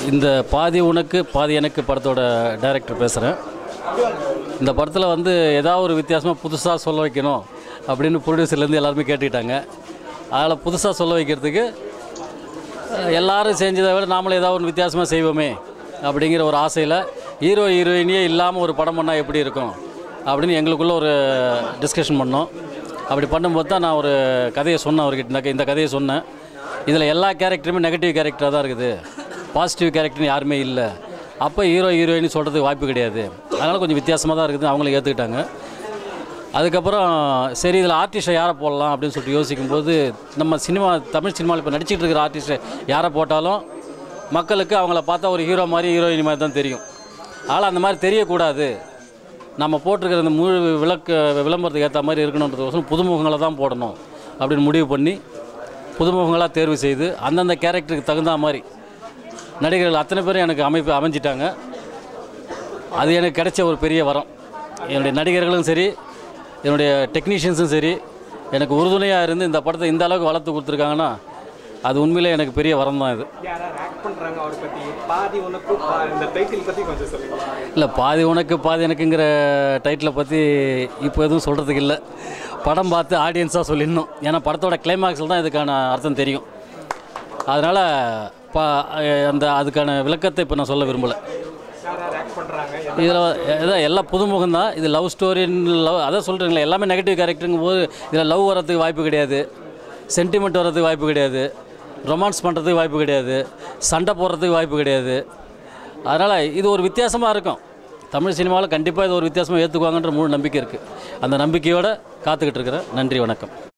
இந்த பாதி உனக்கு பாதி எனக்கு படத்தோட டைரக்டர் பேசுகிறேன் இந்த படத்தில் வந்து ஏதாவது ஒரு வித்தியாசமாக புதுசாக சொல்ல வைக்கணும் அப்படின்னு ப்ரொடியூசர்லேருந்து எல்லாருமே கேட்டுக்கிட்டாங்க அதில் புதுசாக சொல்ல வைக்கிறதுக்கு அஹ், எல்லாரும் செஞ்சதை விட நாமளும் ஏதாவது ஒன்று வித்தியாசமாக செய்வோமே அப்படிங்கிற ஒரு ஆசையில் ஹீரோ ஹீரோயினியே இல்லாமல் ஒரு படம் பண்ணால் எப்படி இருக்கும் அப்படின்னு எங்களுக்குள்ள ஒரு டிஸ்கஷன் பண்ணோம் அப்படி பண்ணும்போது தான் நான் ஒரு கதையை சொன்னேன் அவர்கிட்ட இந்த க- இந்த கதையை சொன்னேன் இதில் எல்லா கேரக்டருமே நெகட்டிவ் கேரக்டராக தான் இருக்குது பாசிட்டிவ் கேரக்டர்னு யாருமே இல்லை அப்போ ஹீரோ ஹீரோயின் சொல்கிறதுக்கு வாய்ப்பு கிடையாது அதனால் கொஞ்சம் வித்தியாசமாக தான் இருக்குது அவங்களும் ஏற்றுக்கிட்டாங்க அதுக்கப்புறம் சரி இதில் ஆர்டிஸ்ட்டை யாரை போடலாம் அப்படின்னு சொல்லிட்டு யோசிக்கும்போது நம்ம சினிமா தமிழ் சினிமாவில் இப்போ நடிச்சிட்டு இருக்கிற ஆர்டிஸ்ட்டை யாரை போட்டாலும் மக்களுக்கு அவங்கள பார்த்தா ஒரு ஹீரோ மாதிரி ஹீரோயின் மாதிரி தான் தெரியும் ஆனால் அந்த மாதிரி தெரியக்கூடாது நம்ம போட்டிருக்கிற இந்த முழு விளக்கு விளம்பரத்துக்கு ஏற்ற மாதிரி இருக்கணுன்றதுக்கோசரம் புதுமுகங்களை தான் போடணும் அப்படின்னு முடிவு பண்ணி புதுமுகங்களாக தேர்வு செய்து அந்தந்த கேரக்டருக்கு தகுந்த மாதிரி நடிகர்கள் அத்தனை பேரும் எனக்கு அமைப்பு அமைஞ்சிட்டாங்க அது எனக்கு கிடைச்ச ஒரு பெரிய வரம் என்னுடைய நடிகர்களும் சரி என்னுடைய டெக்னீஷியன்ஸும் சரி எனக்கு உறுதுணையாக இருந்து இந்த படத்தை இந்த அளவுக்கு வளர்த்து கொடுத்துருக்காங்கன்னா அது உண்மையிலே எனக்கு பெரிய வரம் தான் இது யாராவது ஆக்ட் பண்றாங்க அவரை பத்தி பாதி உனக்கு பா- இந்த டைட்டில் பத்தி கொஞ்சம் சொல்லுங்க இல்லை பாதி உனக்கு பாதி எனக்குங்கிற டைட்டிலை பற்றி இப்போ எதுவும் சொல்கிறதுக்கு இல்லை படம் பார்த்து ஆடியன்ஸாக சொல்லிடணும் ஏன்னா படத்தோட கிளைமாக்ஸில் தான் இதுக்கான அர்த்தம் தெரியும் அதனால் பா அந்த அதுக்கான விளக்கத்தை இப்போ நான் சொல்ல விரும்பலை யாராவது ஆக்ட் பண்றாங்க இதில் இதான் எல்லாம் புதுமுகம் தான் இது லவ் ஸ்டோரின்னு லவ் அதான் சொல்கிறீங்களே எல்லாமே நெகட்டிவ் கேரக்டருங்கும் போது இதில் லவ் வரதுக்கு வாய்ப்பு கிடையாது சென்டிமெண்ட் வர்றதுக்கு வாய்ப்பு கிடையாது ரொமான்ஸ் பண்ணுறதுக்கு வாய்ப்பு கிடையாது சண்டை போடுறதுக்கு வாய்ப்பு கிடையாது அதனால் இது ஒரு வித்தியாசமாக இருக்கும் தமிழ் சினிமாவில் கண்டிப்பாக இது ஒரு வித்தியாசமாக ஏற்றுக்குவாங்கன்ற முழு நம்பிக்கை இருக்குது அந்த நம்பிக்கையோடு காத்துக்கிட்டு இருக்கிறேன் நன்றி வணக்கம்